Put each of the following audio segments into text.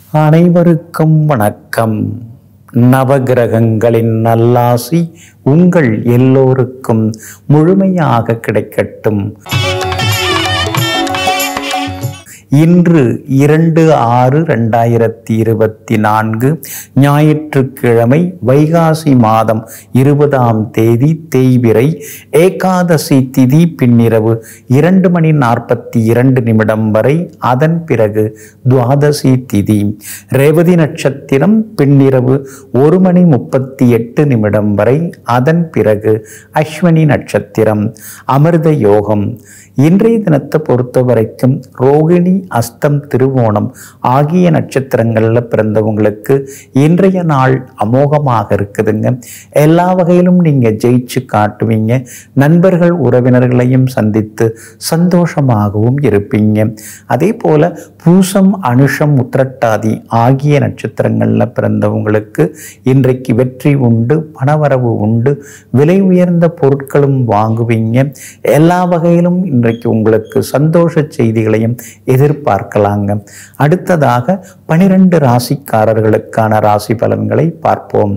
அனைவருக்கும் வணக்கம் நவகிரகங்களின் நல்லாசி உங்கள் எல்லோருக்கும் முழுமையாக கிடைக்கட்டும் இன்று இரண்டு ஆறு ரெண்டாயிரத்தி இருபத்தி நான்கு ஞாயிற்றுக்கிழமை வைகாசி மாதம் இருபதாம் தேதி தேய்பிறை ஏகாதசி திதி பின்னிரவு இரண்டு மணி நாற்பத்தி இரண்டு நிமிடம் வரை அதன் பிறகு துவாதசி திதி ரேவதி நட்சத்திரம் பின்னிரவு ஒரு மணி முப்பத்தி எட்டு நிமிடம் வரை அதன் பிறகு அஸ்வினி நட்சத்திரம் அமிர்த யோகம் இன்றைய தினத்தை பொறுத்த வரைக்கும் ரோகிணி அஸ்தம் திருவோணம் ஆகிய நட்சத்திரங்களில் பிறந்தவங்களுக்கு இன்றைய நாள் அமோகமாக இருக்குதுங்க எல்லா வகையிலும் நீங்கள் ஜெயிச்சு காட்டுவீங்க நண்பர்கள் உறவினர்களையும் சந்தித்து சந்தோஷமாகவும் இருப்பீங்க அதே போல பூசம் அனுஷம் உத்திரட்டாதி ஆகிய நட்சத்திரங்களில் பிறந்தவங்களுக்கு இன்றைக்கு வெற்றி உண்டு பணவரவு உண்டு விலை உயர்ந்த பொருட்களும் வாங்குவீங்க எல்லா வகையிலும் இன்றைக்கு உங்களுக்கு சந்தோஷ செய்திகளையும் எதிர்பார்க்கலாங்க அடுத்ததாக பனிரெண்டு ராசிக்காரர்களுக்கான ராசி பலன்களை பார்ப்போம்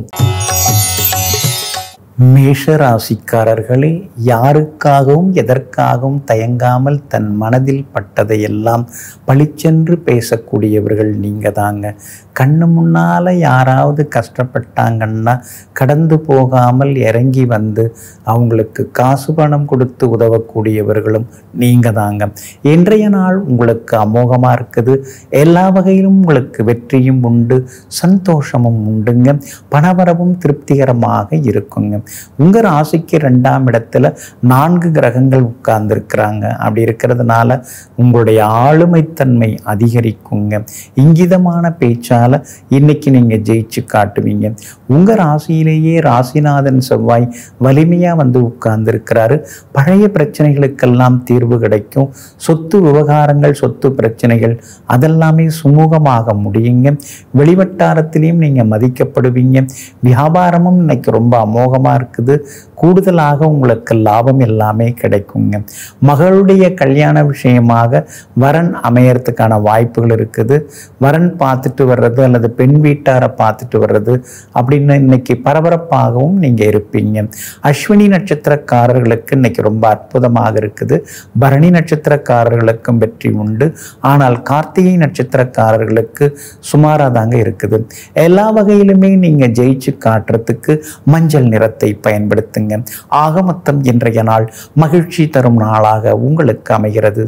மேஷ ராசிக்காரர்களே யாருக்காகவும் எதற்காகவும் தயங்காமல் தன் மனதில் பட்டதையெல்லாம் பளிச்சென்று பேசக்கூடியவர்கள் நீங்க தாங்க கண்ணு முன்னால யாராவது கஷ்டப்பட்டாங்கன்னா கடந்து போகாமல் இறங்கி வந்து அவங்களுக்கு காசு பணம் கொடுத்து உதவக்கூடியவர்களும் நீங்க தாங்க இன்றைய நாள் உங்களுக்கு அமோகமாக இருக்குது எல்லா வகையிலும் உங்களுக்கு வெற்றியும் உண்டு சந்தோஷமும் உண்டுங்க பணவரவும் திருப்திகரமாக இருக்குங்க உங்க ராசிக்கு ரெண்டாம் இடத்துல நான்கு கிரகங்கள் உட்கார்ந்துருக்கிறாங்க அப்படி இருக்கிறதுனால உங்களுடைய ஆளுமைத்தன்மை அதிகரிக்குங்க இங்கிதமான பேச்சால இன்னைக்கு நீங்க ஜெயிச்சு காட்டுவீங்க உங்க ராசியிலேயே ராசிநாதன் செவ்வாய் வலிமையா வந்து உட்கார்ந்துருக்கிறாரு பழைய பிரச்சனைகளுக்கெல்லாம் தீர்வு கிடைக்கும் சொத்து விவகாரங்கள் சொத்து பிரச்சனைகள் அதெல்லாமே சுமூகமாக முடியுங்க வெளிவட்டாரத்திலையும் நீங்க மதிக்கப்படுவீங்க வியாபாரமும் இன்னைக்கு ரொம்ப அமோகமா இருக்குது கூடுதலாக உங்களுக்கு லாபம் எல்லாமே கிடைக்குங்க மகளுடைய கல்யாண விஷயமாக வரன் அமையறதுக்கான வாய்ப்புகள் இருக்குது வரன் பார்த்துட்டு வர்றது அல்லது பெண் வீட்டாரை பார்த்துட்டு வர்றது அப்படின்னு இன்னைக்கு பரபரப்பாகவும் நீங்க இருப்பீங்க அஸ்வினி நட்சத்திரக்காரர்களுக்கு இன்னைக்கு ரொம்ப அற்புதமாக இருக்குது பரணி நட்சத்திரக்காரர்களுக்கும் வெற்றி உண்டு ஆனால் கார்த்திகை நட்சத்திரக்காரர்களுக்கு சுமாராக தாங்க இருக்குது எல்லா வகையிலுமே நீங்க ஜெயிச்சு காட்டுறதுக்கு மஞ்சள் நிறத்தை பயன்படுத்துங்க ஆக மொத்தம் இன்றைய நாள் மகிழ்ச்சி தரும் நாளாக உங்களுக்கு அமைகிறது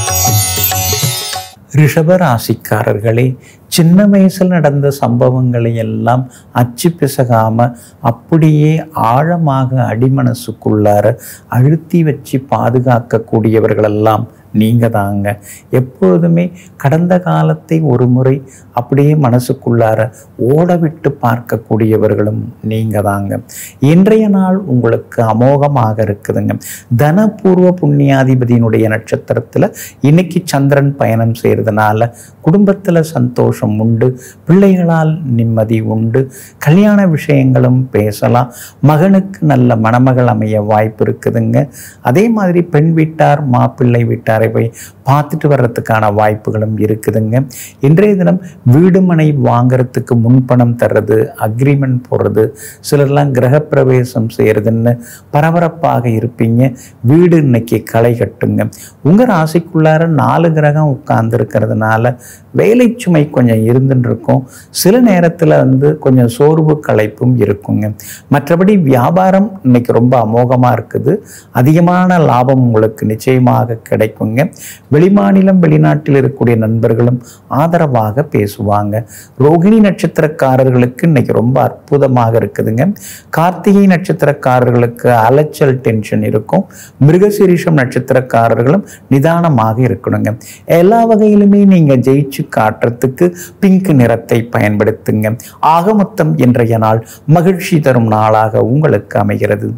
ரிஷப ராசிக்காரர்களே சின்ன வயசில் நடந்த சம்பவங்களை எல்லாம் அச்சு பிசகாம அப்படியே ஆழமாக அடிமனசுக்குள்ளார அழுத்தி வச்சு பாதுகாக்கக்கூடியவர்களெல்லாம் நீங்க தாங்க எப்போதுமே கடந்த காலத்தை ஒரு முறை அப்படியே மனசுக்குள்ளார ஓட விட்டு பார்க்கக்கூடியவர்களும் நீங்க தாங்க இன்றைய நாள் உங்களுக்கு அமோகமாக இருக்குதுங்க தனபூர்வ புண்ணியாதிபதியினுடைய நட்சத்திரத்தில் இன்னைக்கு சந்திரன் பயணம் செய்கிறதுனால குடும்பத்தில் சந்தோஷம் உண்டு பிள்ளைகளால் நிம்மதி உண்டு கல்யாண விஷயங்களும் பேசலாம் மகனுக்கு நல்ல மணமகள் அமைய வாய்ப்பு இருக்குதுங்க அதே மாதிரி பெண் வீட்டார் மாப்பிள்ளை வீட்டாரை போய் பார்த்துட்டு வர்றதுக்கான வாய்ப்புகளும் இருக்குதுங்க இன்றைய தினம் வீடு மனை வாங்குறதுக்கு முன்பணம் தர்றது அக்ரிமெண்ட் போடுறது சிலர்லாம் கிரகப்பிரவேசம் செய்கிறதுன்னு பரபரப்பாக இருப்பீங்க வீடு இன்னைக்கு களை கட்டுங்க உங்கள் ராசிக்குள்ளார நாலு கிரகம் உட்கார்ந்து இருக்கிறதுனால வேலை சுமை கொஞ்சம் இருந்துன்னு இருக்கும் சில நேரத்தில் வந்து கொஞ்சம் சோர்வு களைப்பும் இருக்குங்க மற்றபடி வியாபாரம் இன்னைக்கு ரொம்ப அமோகமாக இருக்குது அதிகமான லாபம் உங்களுக்கு நிச்சயமாக கிடைக்குங்க வெளிமாநிலம் வெளிநாட்டில் இருக்கக்கூடிய நண்பர்களும் ஆதரவாக பேசுவாங்க ரோகிணி நட்சத்திரக்காரர்களுக்கு இன்னைக்கு ரொம்ப அற்புதமாக இருக்குதுங்க கார்த்திகை நட்சத்திரக்காரர்களுக்கு அலைச்சல் டென்ஷன் இருக்கும் மிருகசீரிஷம் நட்சத்திரக்காரர்களும் நிதானமாக இருக்கணுங்க எல்லா வகையிலுமே நீங்க ஜெயிச்சு காட்டுறதுக்கு பிங்க் நிறத்தை பயன்படுத்துங்க ஆக மொத்தம் இன்றைய நாள் மகிழ்ச்சி தரும் நாளாக உங்களுக்கு அமைகிறது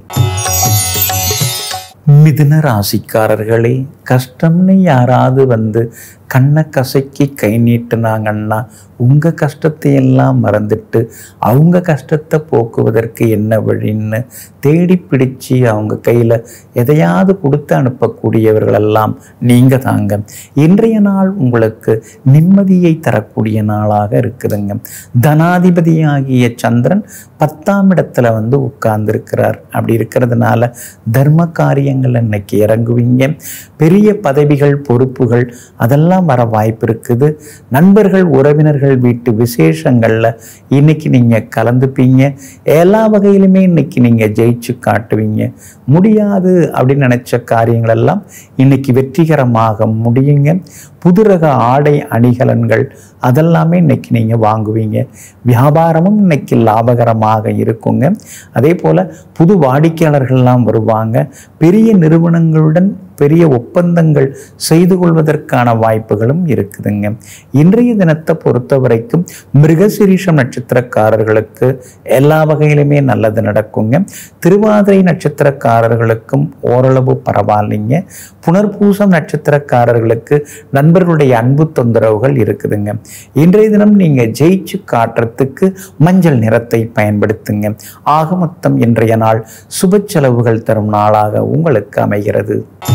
மிதுன ராசிக்காரர்களே கஷ்டம்னு யாராவது வந்து கண்ணை கசக்கி கை நீட்டுனாங்கன்னா உங்கள் கஷ்டத்தை எல்லாம் மறந்துட்டு அவங்க கஷ்டத்தை போக்குவதற்கு என்ன வழின்னு தேடி பிடிச்சு அவங்க கையில் எதையாவது கொடுத்து அனுப்பக்கூடியவர்களெல்லாம் நீங்கள் தாங்க இன்றைய நாள் உங்களுக்கு நிம்மதியை தரக்கூடிய நாளாக இருக்குதுங்க தனாதிபதியாகிய சந்திரன் பத்தாம் இடத்துல வந்து உட்கார்ந்துருக்கிறார் அப்படி இருக்கிறதுனால தர்ம காரியங்கள் இன்னைக்கு இறங்குவீங்க பெரிய பதவிகள் பொறுப்புகள் அதெல்லாம் வர வாய்ப்பு இருக்குது நண்பர்கள் உறவினர்கள் வீட்டு விசேஷங்களில் இன்னைக்கு நீங்கள் கலந்துப்பீங்க எல்லா வகையிலுமே இன்னைக்கு நீங்கள் ஜெயிச்சு காட்டுவீங்க முடியாது அப்படின்னு நினச்ச காரியங்கள் எல்லாம் இன்னைக்கு வெற்றிகரமாக முடியுங்க புது ரக ஆடை அணிகலன்கள் அதெல்லாமே இன்னைக்கு நீங்கள் வாங்குவீங்க வியாபாரமும் இன்னைக்கு லாபகரமாக இருக்குங்க அதே போல் புது வாடிக்கையாளர்கள்லாம் வருவாங்க பெரிய நிறுவனங்களுடன் பெரிய ஒப்பந்தங்கள் செய்து கொள்வதற்கான வாய்ப்புகளும் இருக்குதுங்க இன்றைய தினத்தை பொறுத்த வரைக்கும் மிருகசிரீஷம் நட்சத்திரக்காரர்களுக்கு எல்லா வகையிலுமே நல்லது நடக்குங்க திருவாதிரை நட்சத்திரக்காரர்களுக்கும் ஓரளவு பரவாயில்லைங்க புனர்பூசம் நட்சத்திரக்காரர்களுக்கு நண்பர்களுடைய அன்பு தொந்தரவுகள் இருக்குதுங்க இன்றைய தினம் நீங்கள் ஜெயிச்சு காட்டுறதுக்கு மஞ்சள் நிறத்தை பயன்படுத்துங்க ஆக மொத்தம் இன்றைய நாள் சுப செலவுகள் தரும் நாளாக உங்களுக்கு அமைகிறது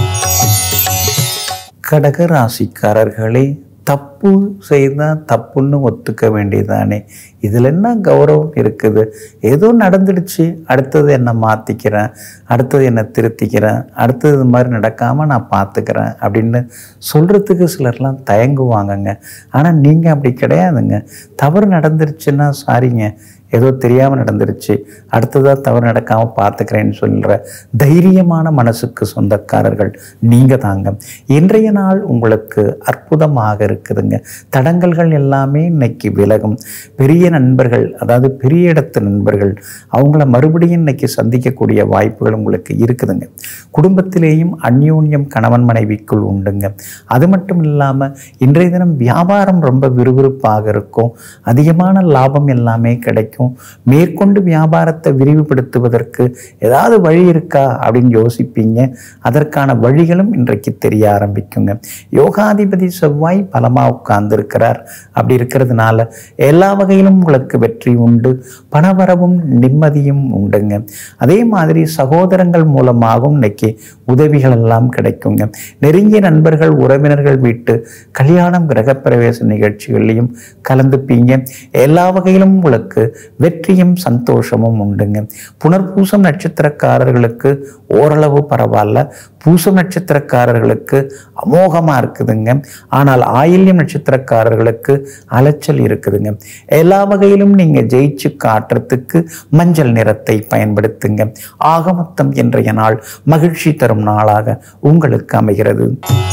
கடக ராசிக்காரர்களே தப்பு செய்தால் தப்புன்னு ஒத்துக்க வேண்டியதானே இதில் என்ன கௌரவம் இருக்குது ஏதோ நடந்துடுச்சு அடுத்தது என்ன மாற்றிக்கிறேன் அடுத்தது என்ன திருத்திக்கிறேன் அடுத்தது இது மாதிரி நடக்காமல் நான் பார்த்துக்கிறேன் அப்படின்னு சொல்கிறதுக்கு சிலர்லாம் தயங்குவாங்கங்க ஆனால் நீங்கள் அப்படி கிடையாதுங்க தவறு நடந்துருச்சுன்னா சாரிங்க ஏதோ தெரியாமல் நடந்துருச்சு அடுத்ததாக தவறு நடக்காமல் பார்த்துக்கிறேன்னு சொல்கிற தைரியமான மனசுக்கு சொந்தக்காரர்கள் நீங்கள் தாங்க இன்றைய நாள் உங்களுக்கு அற்புதமாக இருக்குதுங்க தடங்கல்கள் எல்லாமே இன்னைக்கு விலகும் பெரிய நண்பர்கள் அதாவது பெரிய இடத்து நண்பர்கள் அவங்கள மறுபடியும் இன்னைக்கு சந்திக்கக்கூடிய வாய்ப்புகள் உங்களுக்கு இருக்குதுங்க குடும்பத்திலேயும் அந்யோன்யம் கணவன் மனைவிக்குள் உண்டுங்க அது மட்டும் இல்லாமல் இன்றைய தினம் வியாபாரம் ரொம்ப விறுவிறுப்பாக இருக்கும் அதிகமான லாபம் எல்லாமே கிடைக்கும் மேற்கொண்டு வியாபாரத்தை விரிவுபடுத்துவதற்கு ஏதாவது வழி இருக்கா அப்படின்னு யோசிப்பீங்க அதற்கான வழிகளும் இன்றைக்கு தெரிய ஆரம்பிக்குங்க யோகாதிபதி செவ்வாய் பலமாக உட்கார்ந்துருக்கிறார் அப்படி இருக்கிறதுனால எல்லா வகையிலும் உங்களுக்கு வெற்றி உண்டு பணவரவும் நிம்மதியும் உண்டுங்க அதே மாதிரி சகோதரங்கள் மூலமாகவும் இன்னைக்கு உதவிகள் எல்லாம் கிடைக்குங்க நெருங்கிய நண்பர்கள் உறவினர்கள் வீட்டு கல்யாணம் கிரகப்பிரவேச நிகழ்ச்சிகள்லையும் கலந்துப்பீங்க எல்லா வகையிலும் உங்களுக்கு வெற்றியும் சந்தோஷமும் உண்டுங்க புனர்பூசம் நட்சத்திரக்காரர்களுக்கு ஓரளவு பரவாயில்ல பூசம் நட்சத்திரக்காரர்களுக்கு அமோகமாக இருக்குதுங்க ஆனால் ஆயில்யம் நட்சத்திரக்காரர்களுக்கு அலைச்சல் இருக்குதுங்க எல்லா வகையிலும் நீங்கள் ஜெயிச்சு காட்டுறதுக்கு மஞ்சள் நிறத்தை பயன்படுத்துங்க ஆக மொத்தம் இன்றைய நாள் மகிழ்ச்சி தரும் நாளாக உங்களுக்கு அமைகிறது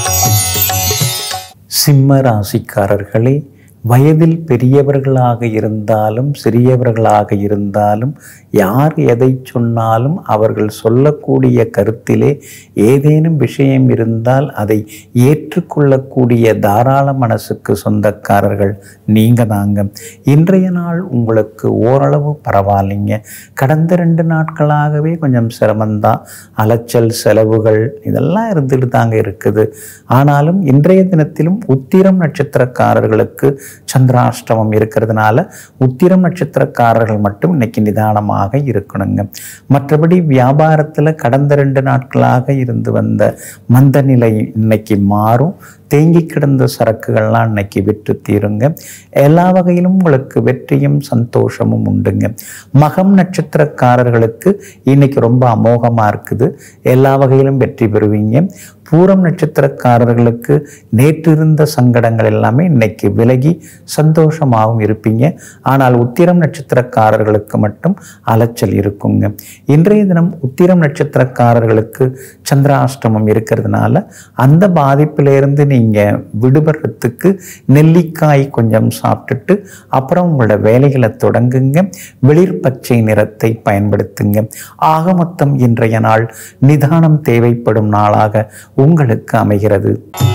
சிம்ம ராசிக்காரர்களே வயதில் பெரியவர்களாக இருந்தாலும் சிறியவர்களாக இருந்தாலும் யார் எதை சொன்னாலும் அவர்கள் சொல்லக்கூடிய கருத்திலே ஏதேனும் விஷயம் இருந்தால் அதை ஏற்றுக்கொள்ளக்கூடிய தாராள மனசுக்கு சொந்தக்காரர்கள் நீங்கள் தாங்க இன்றைய நாள் உங்களுக்கு ஓரளவு பரவாயில்லைங்க கடந்த ரெண்டு நாட்களாகவே கொஞ்சம் சிரமம்தான் அலைச்சல் செலவுகள் இதெல்லாம் இருந்துட்டு தாங்க இருக்குது ஆனாலும் இன்றைய தினத்திலும் உத்திரம் நட்சத்திரக்காரர்களுக்கு சந்திராஷ்டமம் இருக்கிறதுனால உத்திரம் நட்சத்திரக்காரர்கள் மட்டும் இன்னைக்கு நிதானமாக இருக்கணுங்க மற்றபடி வியாபாரத்தில் கடந்த ரெண்டு நாட்களாக இருந்து வந்த மந்த நிலை இன்னைக்கு மாறும் தேங்கி கிடந்த சரக்குகள்லாம் இன்னைக்கு விற்று தீருங்க எல்லா வகையிலும் உங்களுக்கு வெற்றியும் சந்தோஷமும் உண்டுங்க மகம் நட்சத்திரக்காரர்களுக்கு இன்னைக்கு ரொம்ப அமோகமாக இருக்குது எல்லா வகையிலும் வெற்றி பெறுவீங்க பூரம் நட்சத்திரக்காரர்களுக்கு நேற்று இருந்த சங்கடங்கள் எல்லாமே இன்னைக்கு விலகி சந்தோஷமாகவும் இருப்பீங்க ஆனால் உத்திரம் நட்சத்திரக்காரர்களுக்கு மட்டும் அலைச்சல் இருக்குங்க இன்றைய தினம் உத்திரம் நட்சத்திரக்காரர்களுக்கு சந்திராஷ்டமம் இருக்கிறதுனால அந்த பாதிப்பிலிருந்து நீங்கள் விடுபடுறதுக்கு நெல்லிக்காய் கொஞ்சம் சாப்பிட்டுட்டு அப்புறம் உங்களோட வேலைகளை தொடங்குங்க வெளிர் பச்சை நிறத்தை பயன்படுத்துங்க ஆக மொத்தம் இன்றைய நாள் நிதானம் தேவைப்படும் நாளாக உங்களுக்கு அமைகிறது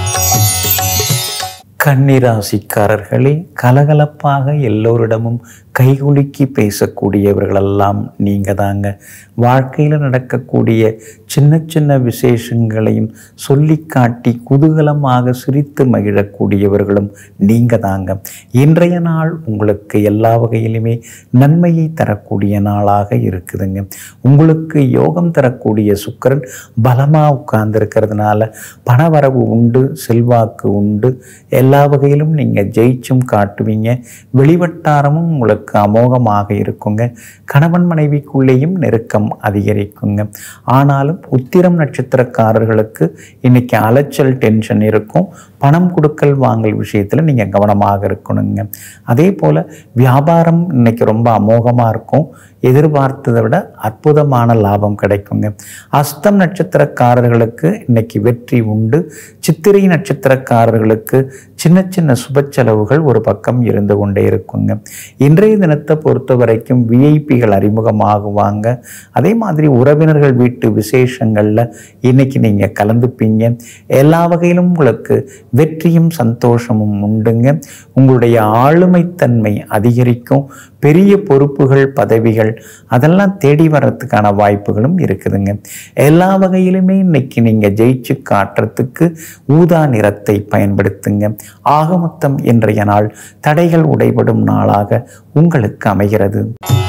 கன்னிராசிக்காரர்களே கலகலப்பாக எல்லோரிடமும் கைகுலுக்கி பேசக்கூடியவர்களெல்லாம் நீங்கள் தாங்க வாழ்க்கையில் நடக்கக்கூடிய சின்ன சின்ன விசேஷங்களையும் சொல்லி காட்டி குதூகலமாக சிரித்து மகிழக்கூடியவர்களும் நீங்கள் தாங்க இன்றைய நாள் உங்களுக்கு எல்லா வகையிலுமே நன்மையை தரக்கூடிய நாளாக இருக்குதுங்க உங்களுக்கு யோகம் தரக்கூடிய சுக்கரன் பலமாக உட்கார்ந்துருக்கிறதுனால பணவரவு உண்டு செல்வாக்கு உண்டு எல்லா வகையிலும் நீங்கள் ஜெயிச்சும் காட்டுவீங்க வெளிவட்டாரமும் உங்களுக்கு அமோகமாக இருக்குங்க கணவன் மனைவிக்குள்ளேயும் நெருக்கம் அதிகரிக்குங்க ஆனாலும் உத்திரம் நட்சத்திரக்காரர்களுக்கு இன்னைக்கு அலைச்சல் டென்ஷன் இருக்கும் பணம் கொடுக்கல் வாங்கல் விஷயத்தில் நீங்கள் கவனமாக இருக்கணுங்க அதே போல் வியாபாரம் இன்னைக்கு ரொம்ப அமோகமாக இருக்கும் எதிர்பார்த்ததை விட அற்புதமான லாபம் கிடைக்குங்க அஸ்தம் நட்சத்திரக்காரர்களுக்கு இன்னைக்கு வெற்றி உண்டு சித்திரை நட்சத்திரக்காரர்களுக்கு சின்ன சின்ன சுப செலவுகள் ஒரு பக்கம் இருந்து கொண்டே இருக்குங்க இன்றைய தினத்தை பொறுத்த வரைக்கும் விஐபிகள் அறிமுகமாகுவாங்க அதே மாதிரி உறவினர்கள் வீட்டு விசேஷங்களில் இன்னைக்கு நீங்கள் கலந்துப்பீங்க எல்லா வகையிலும் உங்களுக்கு வெற்றியும் சந்தோஷமும் உண்டுங்க உங்களுடைய ஆளுமைத்தன்மை அதிகரிக்கும் பெரிய பொறுப்புகள் பதவிகள் அதெல்லாம் தேடி வர்றதுக்கான வாய்ப்புகளும் இருக்குதுங்க எல்லா வகையிலுமே இன்னைக்கு நீங்கள் ஜெயிச்சு காட்டுறதுக்கு ஊதா நிறத்தை பயன்படுத்துங்க ஆக மொத்தம் இன்றைய நாள் தடைகள் உடைபடும் நாளாக உங்களுக்கு அமைகிறது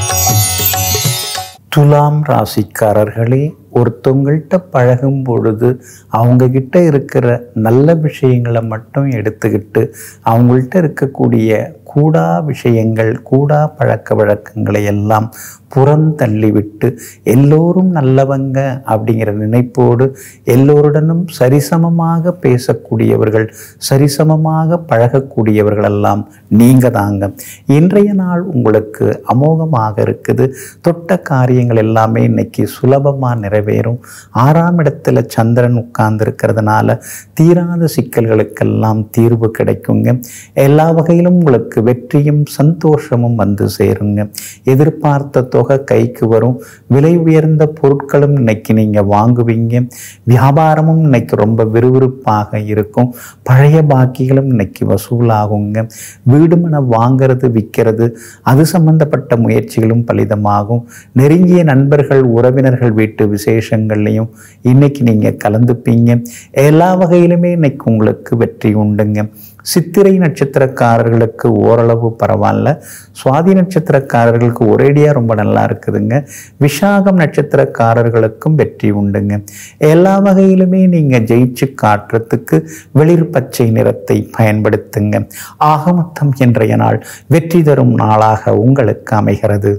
துலாம் ராசிக்காரர்களே ஒருத்தவங்கள்ட்ட பழகும் பொழுது அவங்க கிட்ட இருக்கிற நல்ல விஷயங்களை மட்டும் எடுத்துக்கிட்டு அவங்கள்ட்ட இருக்கக்கூடிய கூடா விஷயங்கள் கூடா பழக்க வழக்கங்களை எல்லாம் புறந்தள்ளிவிட்டு எல்லோரும் நல்லவங்க அப்படிங்கிற நினைப்போடு எல்லோருடனும் சரிசமமாக பேசக்கூடியவர்கள் சரிசமமாக பழகக்கூடியவர்களெல்லாம் நீங்கள் தாங்க இன்றைய நாள் உங்களுக்கு அமோகமாக இருக்குது தொட்ட காரியங்கள் எல்லாமே இன்னைக்கு சுலபமாக நிறைவேறும் ஆறாம் இடத்துல சந்திரன் உட்கார்ந்து இருக்கிறதுனால தீராத சிக்கல்களுக்கெல்லாம் தீர்வு கிடைக்குங்க எல்லா வகையிலும் உங்களுக்கு வெற்றியும் சந்தோஷமும் வந்து சேருங்க எதிர்பார்த்த தொகை கைக்கு வரும் விலை உயர்ந்த பொருட்களும் இன்னைக்கு நீங்கள் வாங்குவீங்க வியாபாரமும் இன்னைக்கு ரொம்ப விறுவிறுப்பாக இருக்கும் பழைய பாக்கிகளும் இன்னைக்கு வசூலாகுங்க வீடு மனை வாங்கிறது விற்கிறது அது சம்பந்தப்பட்ட முயற்சிகளும் பலிதமாகும் நெருங்கிய நண்பர்கள் உறவினர்கள் வீட்டு விசேஷங்கள்லையும் இன்னைக்கு நீங்கள் கலந்துப்பீங்க எல்லா வகையிலுமே இன்னைக்கு உங்களுக்கு வெற்றி உண்டுங்க சித்திரை நட்சத்திரக்காரர்களுக்கு ஓரளவு பரவாயில்ல சுவாதி நட்சத்திரக்காரர்களுக்கு ஒரேடியாக ரொம்ப நல்லா இருக்குதுங்க விஷாகம் நட்சத்திரக்காரர்களுக்கும் வெற்றி உண்டுங்க எல்லா வகையிலுமே நீங்கள் ஜெயிச்சு காட்டுறதுக்கு வெளிர் பச்சை நிறத்தை பயன்படுத்துங்க ஆக மொத்தம் இன்றைய நாள் வெற்றி தரும் நாளாக உங்களுக்கு அமைகிறது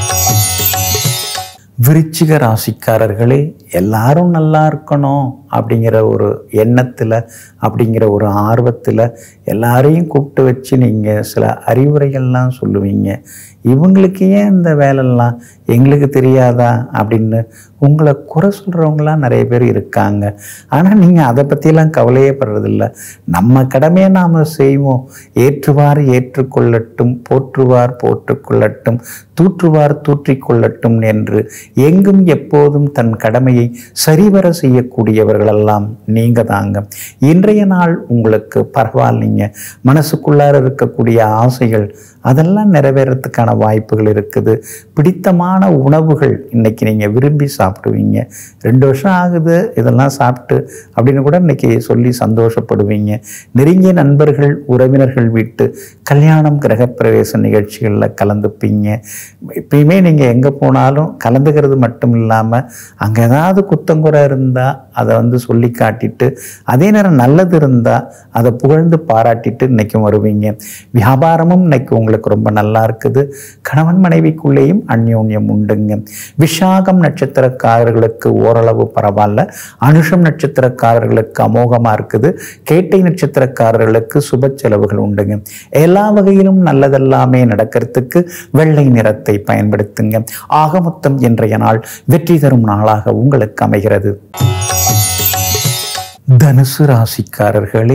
விருச்சிக ராசிக்காரர்களே எல்லாரும் நல்லா இருக்கணும் அப்படிங்கிற ஒரு எண்ணத்தில் அப்படிங்கிற ஒரு ஆர்வத்தில் எல்லாரையும் கூப்பிட்டு வச்சு நீங்கள் சில அறிவுரைகள்லாம் சொல்லுவீங்க இவங்களுக்கு ஏன் இந்த வேலைலாம் எங்களுக்கு தெரியாதா அப்படின்னு உங்களை குறை சொல்கிறவங்களாம் நிறைய பேர் இருக்காங்க ஆனால் நீங்கள் அதை பற்றியெல்லாம் கவலையே படுறதில்ல நம்ம கடமையை நாம் செய்வோம் ஏற்றுவார் ஏற்றுக்கொள்ளட்டும் போற்றுவார் போற்றுக்கொள்ளட்டும் தூற்றுவார் தூற்றிக்கொள்ளட்டும் என்று எங்கும் எப்போதும் தன் கடமையை சரிவர செய்யக்கூடியவர்களெல்லாம் நீங்கள் தாங்க இன்றைய நாள் உங்களுக்கு பரவாயில்லைங்க மனசுக்குள்ளார இருக்கக்கூடிய ஆசைகள் அதெல்லாம் நிறைவேறத்துக்கான வாய்ப்புகள் இருக்குது பிடித்தமான உணவுகள் இன்னைக்கு நீங்கள் விரும்பி சாப்பிடுவீங்க ரெண்டு வருஷம் ஆகுது இதெல்லாம் சாப்பிட்டு அப்படின்னு கூட இன்னைக்கு சொல்லி சந்தோஷப்படுவீங்க நெருங்கிய நண்பர்கள் உறவினர்கள் வீட்டு கல்யாணம் கிரகப்பிரவேச நிகழ்ச்சிகளில் கலந்துப்பீங்க எப்பயுமே நீங்கள் எங்கே போனாலும் கலந்துக்கிறது மட்டும் இல்லாமல் அங்கே ஏதாவது குத்தங்குறை இருந்தால் அதை வந்து சொல்லி காட்டிட்டு அதே நேரம் நல்லது இருந்தால் அதை புகழ்ந்து பாராட்டிட்டு இன்னைக்கும் வருவீங்க வியாபாரமும் இன்னைக்கு உங்களுக்கு ரொம்ப நல்லா இருக்குது கணவன் மனைவிக்குள்ளேயும் அந்யோன்யம் உண்டுங்க விஷாகம் நட்சத்திரக்காரர்களுக்கு ஓரளவு பரவாயில்ல அனுஷம் நட்சத்திரக்காரர்களுக்கு அமோகமாக இருக்குது கேட்டை நட்சத்திரக்காரர்களுக்கு சுப செலவுகள் உண்டுங்க எல்லா வகையிலும் நல்லதெல்லாமே நடக்கிறதுக்கு வெள்ளை நிறத்தை பயன்படுத்துங்க ஆக மொத்தம் இன்றைய நாள் வெற்றி தரும் நாளாக உங்களுக்கு அமைகிறது தனுசு ராசிக்காரர்களே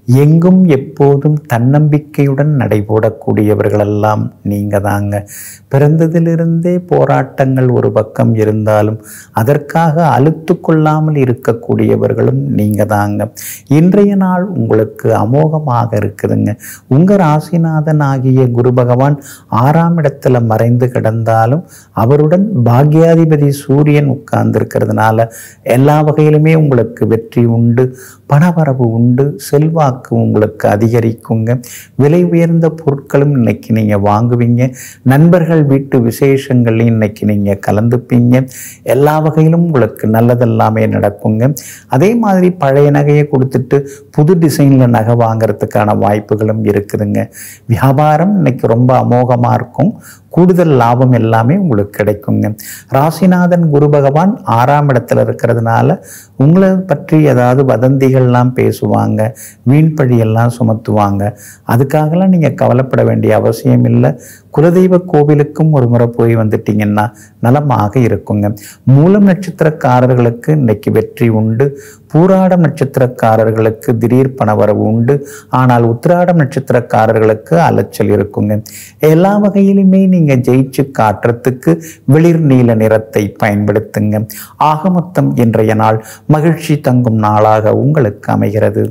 எங்கும் எப்போதும் தன்னம்பிக்கையுடன் நடைபோடக்கூடியவர்களெல்லாம் நீங்கள் தாங்க பிறந்ததிலிருந்தே போராட்டங்கள் ஒரு பக்கம் இருந்தாலும் அதற்காக அழுத்து கொள்ளாமல் இருக்கக்கூடியவர்களும் நீங்கள் தாங்க இன்றைய நாள் உங்களுக்கு அமோகமாக இருக்குதுங்க உங்கள் ராசிநாதன் ஆகிய குரு பகவான் ஆறாம் இடத்துல மறைந்து கிடந்தாலும் அவருடன் பாக்யாதிபதி சூரியன் உட்கார்ந்துருக்கிறதுனால எல்லா வகையிலுமே உங்களுக்கு வெற்றி உண்டு பணவரவு உண்டு செல்வாக்கு உங்களுக்கு அதிகரிக்குங்க விலை உயர்ந்த பொருட்களும் இன்னைக்கு நீங்கள் வாங்குவீங்க நண்பர்கள் வீட்டு விசேஷங்களையும் இன்னைக்கு நீங்கள் கலந்துப்பீங்க எல்லா வகையிலும் உங்களுக்கு நல்லதெல்லாமே நடக்குங்க அதே மாதிரி பழைய நகையை கொடுத்துட்டு புது டிசைனில் நகை வாங்குறதுக்கான வாய்ப்புகளும் இருக்குதுங்க வியாபாரம் இன்னைக்கு ரொம்ப அமோகமாக இருக்கும் கூடுதல் லாபம் எல்லாமே உங்களுக்கு கிடைக்குங்க ராசிநாதன் குரு பகவான் ஆறாம் இடத்துல இருக்கிறதுனால உங்களை பற்றி ஏதாவது வதந்திகள்லாம் பேசுவாங்க வீண் பழியெல்லாம் சுமத்துவாங்க அதுக்காகலாம் நீங்கள் கவலைப்பட வேண்டிய அவசியம் இல்லை குலதெய்வ கோவிலுக்கும் ஒரு முறை போய் வந்துட்டீங்கன்னா நலமாக இருக்குங்க மூலம் நட்சத்திரக்காரர்களுக்கு இன்னைக்கு வெற்றி உண்டு பூராடம் நட்சத்திரக்காரர்களுக்கு திடீர் பணவரவு உண்டு ஆனால் உத்திராடம் நட்சத்திரக்காரர்களுக்கு அலைச்சல் இருக்குங்க எல்லா வகையிலுமே நீங்க ஜெயிச்சு காட்டுறதுக்கு வெளிர் நீல நிறத்தை பயன்படுத்துங்க ஆக மொத்தம் இன்றைய நாள் மகிழ்ச்சி தங்கும் நாளாக உங்களுக்கு அமைகிறது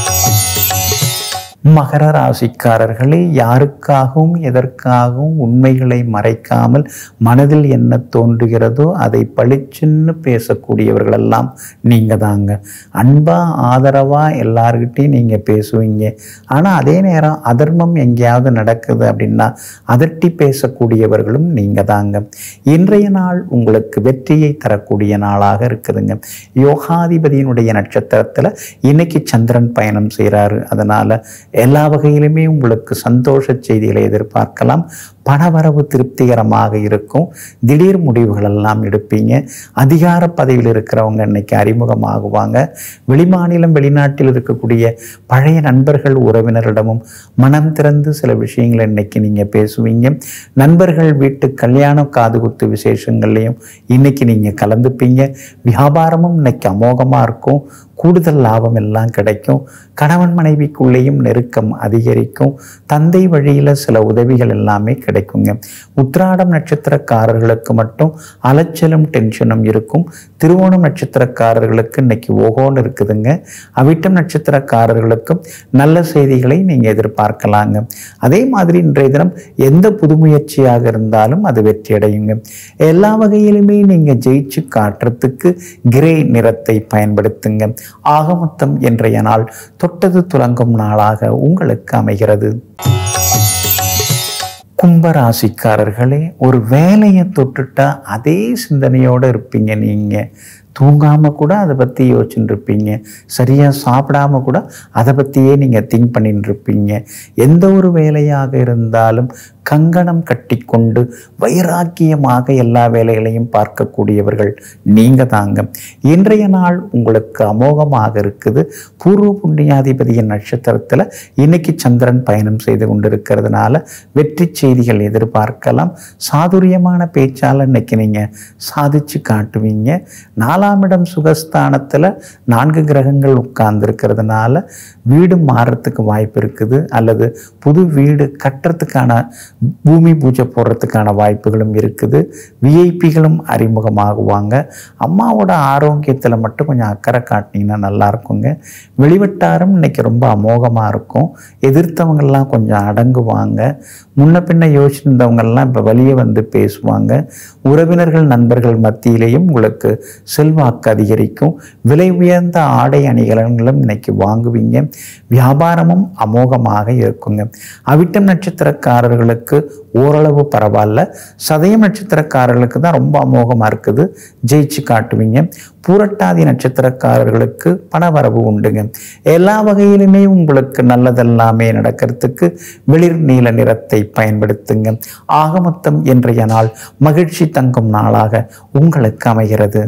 மகர ராசிக்காரர்களே யாருக்காகவும் எதற்காகவும் உண்மைகளை மறைக்காமல் மனதில் என்ன தோன்றுகிறதோ அதை பளிச்சுன்னு பேசக்கூடியவர்களெல்லாம் நீங்கள் தாங்க அன்பா ஆதரவா எல்லார்கிட்டையும் நீங்கள் பேசுவீங்க ஆனால் அதே நேரம் அதர்மம் எங்கேயாவது நடக்குது அப்படின்னா அதட்டி பேசக்கூடியவர்களும் நீங்கள் தாங்க இன்றைய நாள் உங்களுக்கு வெற்றியை தரக்கூடிய நாளாக இருக்குதுங்க யோகாதிபதியினுடைய நட்சத்திரத்தில் இன்னைக்கு சந்திரன் பயணம் செய்கிறாரு அதனால் எல்லா வகையிலுமே உங்களுக்கு சந்தோஷ செய்திகளை எதிர்பார்க்கலாம் பணவரவு திருப்திகரமாக இருக்கும் திடீர் முடிவுகள் எல்லாம் எடுப்பீங்க அதிகார பதவியில் இருக்கிறவங்க இன்னைக்கு அறிமுகமாகுவாங்க வெளிமாநிலம் வெளிநாட்டில் இருக்கக்கூடிய பழைய நண்பர்கள் உறவினரிடமும் மனம் திறந்து சில விஷயங்களை இன்னைக்கு நீங்கள் பேசுவீங்க நண்பர்கள் வீட்டு கல்யாணம் காதுகுத்து விசேஷங்கள்லையும் இன்னைக்கு நீங்கள் கலந்துப்பீங்க வியாபாரமும் இன்னைக்கு அமோகமாக இருக்கும் கூடுதல் லாபம் எல்லாம் கிடைக்கும் கணவன் மனைவிக்குள்ளேயும் நெருக்கம் அதிகரிக்கும் தந்தை வழியில் சில உதவிகள் எல்லாமே கிடைக்குங்க உத்திராடம் நட்சத்திரக்காரர்களுக்கு மட்டும் அலைச்சலும் டென்ஷனும் இருக்கும் திருவோணம் நட்சத்திரக்காரர்களுக்கு இன்னைக்கு ஓகோன்னு இருக்குதுங்க அவிட்டம் நட்சத்திரக்காரர்களுக்கும் நல்ல செய்திகளை நீங்கள் எதிர்பார்க்கலாங்க அதே மாதிரி இன்றைய தினம் எந்த புது முயற்சியாக இருந்தாலும் அது வெற்றி அடையுங்க எல்லா வகையிலுமே நீங்கள் ஜெயிச்சு காட்டுறதுக்கு கிரே நிறத்தை பயன்படுத்துங்க ஆக மொத்தம் இன்றைய நாள் தொட்டது துலங்கும் நாளாக உங்களுக்கு அமைகிறது கும்பராசிக்காரர்களே ஒரு வேலையை தொட்டுட்டா அதே சிந்தனையோடு இருப்பீங்க நீங்கள் தூங்காமல் கூட அதை பற்றி யோசிச்சுட்டு இருப்பீங்க சரியாக சாப்பிடாம கூட அதை பற்றியே நீங்கள் திங்க் பண்ணிட்டு இருப்பீங்க எந்த ஒரு வேலையாக இருந்தாலும் கங்கணம் கட்டிக்கொண்டு வைராக்கியமாக எல்லா வேலைகளையும் பார்க்கக்கூடியவர்கள் நீங்கள் தாங்க இன்றைய நாள் உங்களுக்கு அமோகமாக இருக்குது பூர்வ புண்ணியாதிபதியின் நட்சத்திரத்தில் இன்னைக்கு சந்திரன் பயணம் செய்து கொண்டிருக்கிறதுனால வெற்றி செய்திகள் எதிர்பார்க்கலாம் சாதுரியமான பேச்சால் இன்னைக்கு நீங்கள் சாதிச்சு காட்டுவீங்க நாலாம் இடம் சுகஸ்தானத்தில் நான்கு கிரகங்கள் உட்கார்ந்துருக்கிறதுனால வீடு மாறுறதுக்கு வாய்ப்பு இருக்குது அல்லது புது வீடு கட்டுறதுக்கான பூமி பூஜை போடுறதுக்கான வாய்ப்புகளும் இருக்குது விஐபிகளும் அறிமுகமாகுவாங்க அம்மாவோட ஆரோக்கியத்தில் மட்டும் கொஞ்சம் அக்கறை காட்டினீங்கன்னா நல்லா இருக்குங்க வெளிவட்டாரம் இன்னைக்கு ரொம்ப அமோகமாக இருக்கும் எதிர்த்தவங்கெல்லாம் கொஞ்சம் அடங்குவாங்க முன்ன பின்ன யோசிச்சிருந்தவங்கெல்லாம் இப்போ வெளியே வந்து பேசுவாங்க உறவினர்கள் நண்பர்கள் மத்தியிலேயும் உங்களுக்கு செல்வாக்கு அதிகரிக்கும் விலை உயர்ந்த ஆடை அணிகலன்களும் இன்னைக்கு வாங்குவீங்க வியாபாரமும் அமோகமாக இருக்குங்க அவிட்டம் நட்சத்திரக்காரர்களுக்கு ஓரளவு பரவாயில்ல சதயம் நட்சத்திரக்காரர்களுக்கு தான் ரொம்ப அமோகமாக இருக்குது ஜெயிச்சு காட்டுவீங்க பூரட்டாதி நட்சத்திரக்காரர்களுக்கு பணவரவு உண்டுங்க எல்லா வகையிலுமே உங்களுக்கு நல்லதெல்லாமே நடக்கிறதுக்கு வெளிர் நீல நிறத்தை பயன்படுத்துங்க ஆக மொத்தம் இன்றைய நாள் மகிழ்ச்சி தங்கும் நாளாக உங்களுக்கு அமைகிறது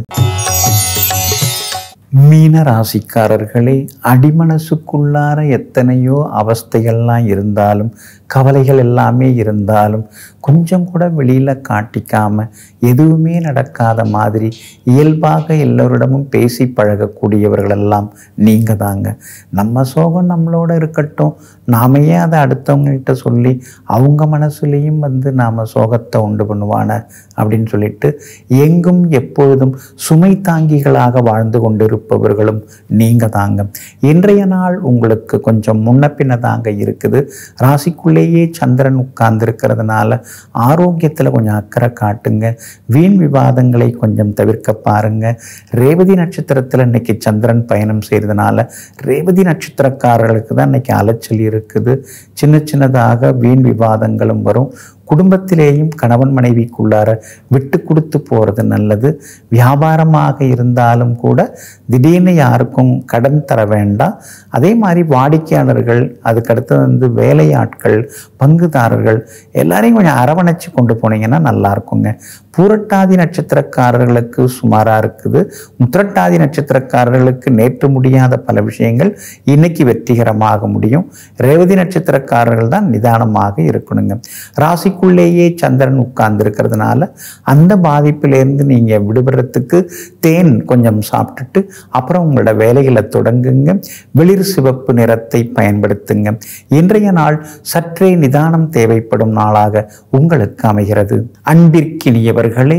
மீன ராசிக்காரர்களே அடிமனசுக்குள்ளார எத்தனையோ அவஸ்தைகள்லாம் இருந்தாலும் கவலைகள் எல்லாமே இருந்தாலும் கொஞ்சம் கூட வெளியில் காட்டிக்காம எதுவுமே நடக்காத மாதிரி இயல்பாக எல்லோரிடமும் பேசி பழகக்கூடியவர்களெல்லாம் நீங்கள் தாங்க நம்ம சோகம் நம்மளோட இருக்கட்டும் நாம ஏன் அதை அடுத்தவங்ககிட்ட சொல்லி அவங்க மனசுலேயும் வந்து நாம் சோகத்தை உண்டு பண்ணுவான அப்படின்னு சொல்லிட்டு எங்கும் எப்பொழுதும் சுமை தாங்கிகளாக வாழ்ந்து கொண்டிருப்பவர்களும் நீங்கள் தாங்க இன்றைய நாள் உங்களுக்கு கொஞ்சம் முன்ன பின்ன தாங்க இருக்குது ராசிக்குள்ளேயே சந்திரன் உட்கார்ந்துருக்கிறதுனால ஆரோக்கியத்தில் கொஞ்சம் அக்கறை காட்டுங்க வீண் விவாதங்களை கொஞ்சம் தவிர்க்க பாருங்க ரேவதி நட்சத்திரத்தில் இன்னைக்கு சந்திரன் பயணம் செய்கிறதுனால ரேவதி நட்சத்திரக்காரர்களுக்கு தான் இன்னைக்கு அலைச்சல் இருக்குது சின்ன சின்னதாக வீண் விவாதங்களும் வரும் குடும்பத்திலேயும் கணவன் மனைவிக்குள்ளார விட்டு கொடுத்து போகிறது நல்லது வியாபாரமாக இருந்தாலும் கூட திடீர்னு யாருக்கும் கடன் தர வேண்டாம் அதே மாதிரி வாடிக்கையாளர்கள் அதுக்கடுத்து வந்து வேலையாட்கள் பங்குதாரர்கள் எல்லாரையும் கொஞ்சம் அரவணைச்சு கொண்டு போனீங்கன்னா நல்லா இருக்குங்க பூரட்டாதி நட்சத்திரக்காரர்களுக்கு சுமாராக இருக்குது முத்திரட்டாதி நட்சத்திரக்காரர்களுக்கு நேற்று முடியாத பல விஷயங்கள் இன்னைக்கு வெற்றிகரமாக முடியும் ரேவதி நட்சத்திரக்காரர்கள் தான் நிதானமாக இருக்கணுங்க ராசிக்குள்ளேயே சந்திரன் உட்கார்ந்து இருக்கிறதுனால அந்த பாதிப்பிலேருந்து நீங்கள் விடுபடுறதுக்கு தேன் கொஞ்சம் சாப்பிட்டுட்டு அப்புறம் உங்களோட வேலைகளை தொடங்குங்க வெளிர் சிவப்பு நிறத்தை பயன்படுத்துங்க இன்றைய நாள் சற்றே நிதானம் தேவைப்படும் நாளாக உங்களுக்கு அமைகிறது அன்பிற்கினியவர்களே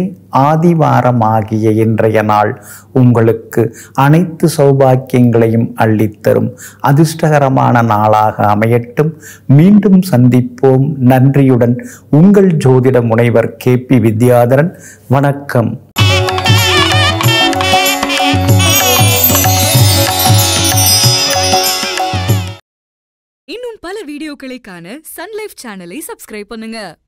ஆதிவாரமாகிய இன்றைய நாள் உங்களுக்கு அனைத்து சௌபாக்கியங்களையும் அள்ளித்தரும் அதிர்ஷ்டகரமான நாளாக அமையட்டும் மீண்டும் சந்திப்போம் நன்றியுடன் உங்கள் ஜோதிட முனைவர் கே பி வித்யாதரன் வணக்கம் இன்னும் பல வீடியோக்களை காண சன்லைஃப் சேனலை சப்ஸ்கிரைப் பண்ணுங்க